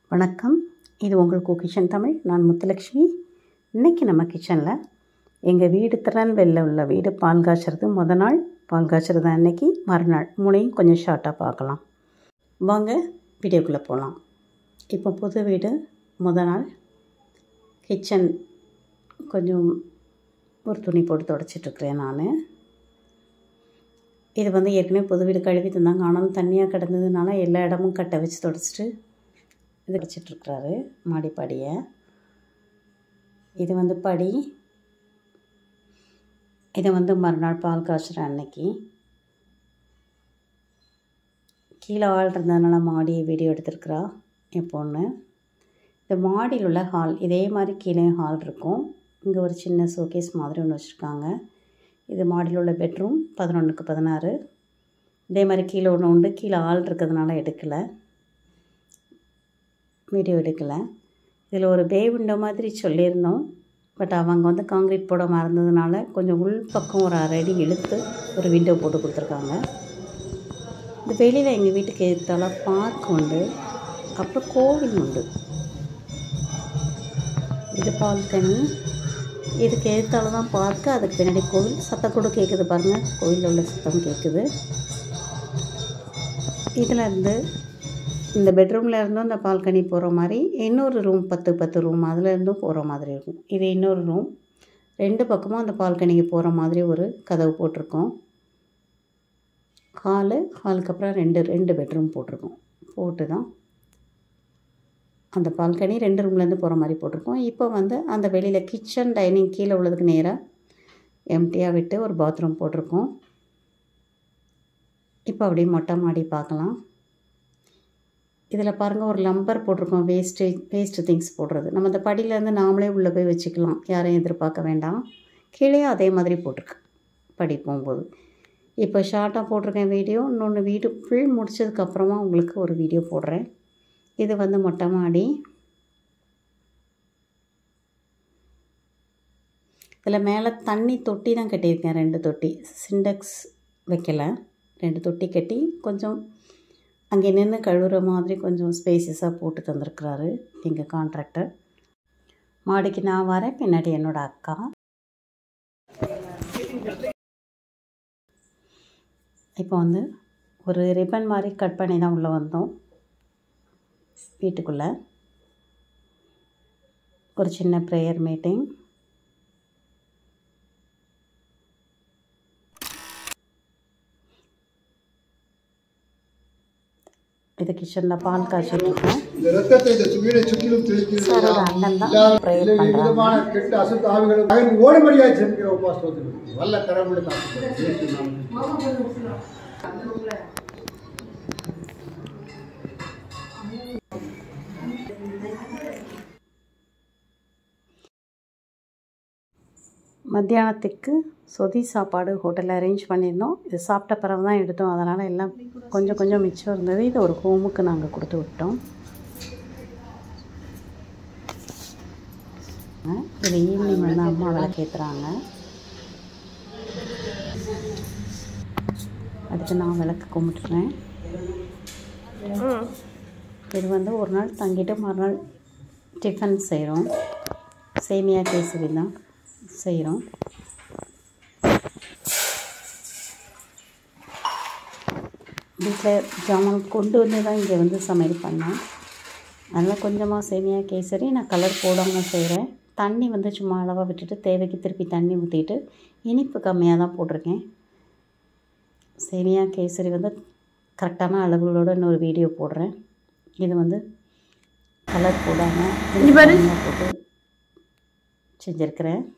வணக்கம் இது உங்கள் கிச்சன் தமிழ் நான் முத்துலக்ஷ்மி இன்றைக்கி நம்ம கிச்சனில் எங்கள் வீடு திருநெல்வேலியில் உள்ள வீடு பால் காய்ச்சறது முத நாள் பால் காய்ச்சறது அன்னைக்கு மறுநாள் மூணையும் கொஞ்சம் ஷார்ட்டாக பார்க்கலாம் வாங்க வீடியோக்குள்ளே போகலாம் இப்போ புது வீடு முத நாள் கிச்சன் கொஞ்சம் ஒரு துணி போட்டு தொடச்சிட்ருக்கிறேன் நான் இது வந்து ஏற்கனவே புது வீடு கழுவி தந்தாங்க ஆனாலும் தண்ணியாக கிடந்ததுனால எல்லா இடமும் கட்டை வச்சு தொடச்சிட்டு இது வச்சிட்ருக்குறாரு மாடிப்படியை இது வந்து படி இதை வந்து மறுநாள் பால் காய்ச்சுற அன்னைக்கு கீழே ஆள் இருந்ததுனால மாடி வீடியோ எடுத்திருக்கிறா என் பொண்ணு இந்த மாடியில் உள்ள ஹால் இதே மாதிரி கீழே ஹால் இருக்கும் இங்கே ஒரு சின்ன ஷோகேஸ் மாதிரி ஒன்று வச்சுருக்காங்க இது மாடியில் உள்ள பெட்ரூம் பதினொன்றுக்கு பதினாறு இதே மாதிரி கீழே ஒன்று உண்டு கீழே ஆள் இருக்கிறதுனால எடுக்கலை வீடியோ எடுக்கலை இதில் ஒரு பே விண்டோ மாதிரி சொல்லியிருந்தோம் பட் அவங்க வந்து காங்கிரீட் போட மறந்ததுனால கொஞ்சம் உள் பக்கம் ஒரு அரை அடி இழுத்து ஒரு விண்டோ போட்டு கொடுத்துருக்காங்க இந்த வெளியில் எங்கள் வீட்டுக்கு எதிர்த்தால பார்க் உண்டு அப்புறம் கோவில் உண்டு இது பால்கனி இதுக்கு எதிர்த்தால தான் பார்க்கு அதுக்கு பின்னாடி கோவில் சத்தம் கூட கேட்குது பாருங்கள் கோவிலில் உள்ள சத்தம் கேட்குது இதில் இருந்து இந்த பெட்ரூமில் இருந்தும் இந்த பால்கனி போகிற மாதிரி இன்னொரு ரூம் பத்து பத்து ரூம் அதில் இருந்தும் போகிற மாதிரி இருக்கும் இது இன்னொரு ரூம் ரெண்டு பக்கமும் அந்த பால்கனிக்கு போகிற மாதிரி ஒரு கதவு போட்டிருக்கோம் ஹாலு ஹாலுக்கு அப்புறம் ரெண்டு ரெண்டு பெட்ரூம் போட்டிருக்கோம் போட்டு தான் அந்த பால்கனி ரெண்டு ரூம்லேருந்து போகிற மாதிரி போட்டிருக்கோம் இப்போ வந்து அந்த வெளியில் கிச்சன் டைனிங் கீழே உள்ளதுக்கு நேராக எம்டியாக விட்டு ஒரு பாத்ரூம் போட்டிருக்கோம் இப்போ அப்படியே மொட்டை மாடி பார்க்கலாம் இதில் பாருங்கள் ஒரு லம்பர் போட்டிருக்கோம் வேஸ்ட்டு வேஸ்ட்டு திங்ஸ் போடுறது நம்ம அந்த படியிலேருந்து நாமளே உள்ளே போய் வச்சுக்கலாம் யாரையும் எதிர்பார்க்க வேண்டாம் கீழே அதே மாதிரி போட்டிருக்கு படி போகும்போது இப்போ ஷார்ட்டாக போட்டிருக்கேன் வீடியோ இன்னொன்று வீடு ஃபுல் முடிச்சதுக்கப்புறமா உங்களுக்கு ஒரு வீடியோ போடுறேன் இது வந்து மொட்டை மாடி இதில் மேலே தண்ணி தொட்டி தான் கட்டியிருக்கேன் ரெண்டு தொட்டி சிண்டெக்ஸ் வைக்கலை ரெண்டு தொட்டி கட்டி கொஞ்சம் அங்கே நின்று கழுவுற மாதிரி கொஞ்சம் ஸ்பேசியஸாக போட்டு தந்திருக்கிறாரு எங்கள் கான்ட்ராக்டர் மாடிக்கு நான் வரேன் பின்னாடி என்னோடய அக்கா இப்போ வந்து ஒரு ரிப்பன் மாதிரி கட் பண்ணி தான் உள்ளே வந்தோம் வீட்டுக்குள்ளே ஒரு சின்ன ப்ரேயர் மீட்டிங் இது கிச்சனில் பால் காய்ச்சிட்ருக்கோம் இந்த ரத்தத்தை இந்த வீடை சுற்றிலும் தெளிக்கிறது சாரோட அண்ணன் தான் எல்லா ப்ரேயர் எல்லா பண்ணுறாங்க விதமான கெட்ட அசுத்த ஆவிகளும் அதன் ஓடும்படியாக ஜெபிக்கிற உபாசத்துக்கு வல்ல கடவுளுக்கு இயேசு நாமத்தில். மத்தியானத்துக்கு சொதி சாப்பாடு ஹோட்டலில் அரேஞ்ச் பண்ணியிருந்தோம் இது சாப்பிட்ட பிறகு தான் எடுத்தோம் அதனால் எல்லாம் கொஞ்சம் கொஞ்சம் மிச்சம் இருந்தது இது ஒரு ஹோமுக்கு நாங்கள் கொடுத்து விட்டோம் இது ஈவினிங் வந்து அம்மா விளக்கேற்றுறாங்க அடுத்து நான் விளக்கு கும்பிட்டுறேன் இது வந்து ஒரு நாள் தங்கிட்டு மறுநாள் டிஃபன் செய்கிறோம் சேமியா கேசரி தான் செய்கிறோம் வீட்டில் ஜாமான் கொண்டு வந்து தான் இங்கே வந்து சமையல் பண்ணேன் அதனால் கொஞ்சமாக சேமியா கேசரி நான் கலர் போடாமல் செய்கிறேன் தண்ணி வந்து சும்மா அளவாக விட்டுட்டு தேவைக்கு திருப்பி தண்ணி ஊற்றிட்டு இனிப்பு கம்மியாக தான் போட்டிருக்கேன் சேமியா கேசரி வந்து கரெக்டான அளவுகளோட இன்னொரு வீடியோ போடுறேன் இது வந்து கலர் போடாமல் போட்டு செஞ்சுருக்கிறேன்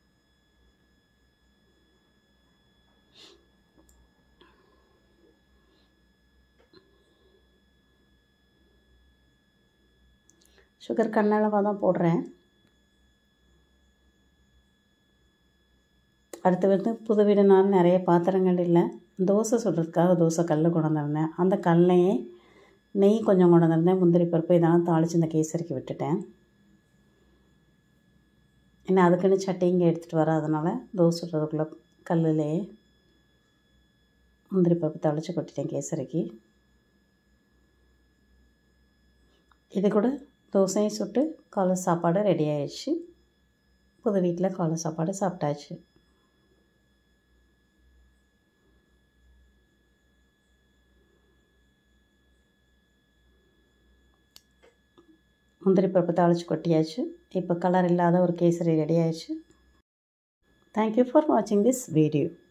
சுகர் கண்ணளவாக தான் போடுறேன் அடுத்து வந்து புது வீடுனால நிறைய பாத்திரங்கள் இல்லை தோசை சுடுறதுக்காக தோசை கல் கொண்டு வந்திருந்தேன் அந்த கல்லையே நெய் கொஞ்சம் கொண்டு வந்திருந்தேன் முந்திரி பருப்பு இதெல்லாம் தாளித்து இந்த கேசரிக்கு விட்டுட்டேன் ஏன்னா அதுக்குன்னு சட்டி இங்கே எடுத்துகிட்டு வர அதனால் தோசை சுடுறதுக்குள்ளே கல்லுலேயே முந்திரி பருப்பு தாளித்து கொட்டிட்டேன் கேசரிக்கு இது கூட தோசையும் சுட்டு காலை சாப்பாடு ரெடி ஆயிடுச்சு புது வீட்டில் காலை சாப்பாடு சாப்பிட்டாச்சு முந்திரி பருப்பு தாளித்து கொட்டியாச்சு இப்போ கலர் இல்லாத ஒரு கேசரி ரெடி ஆயிடுச்சு தேங்க்யூ ஃபார் வாட்சிங் திஸ் வீடியோ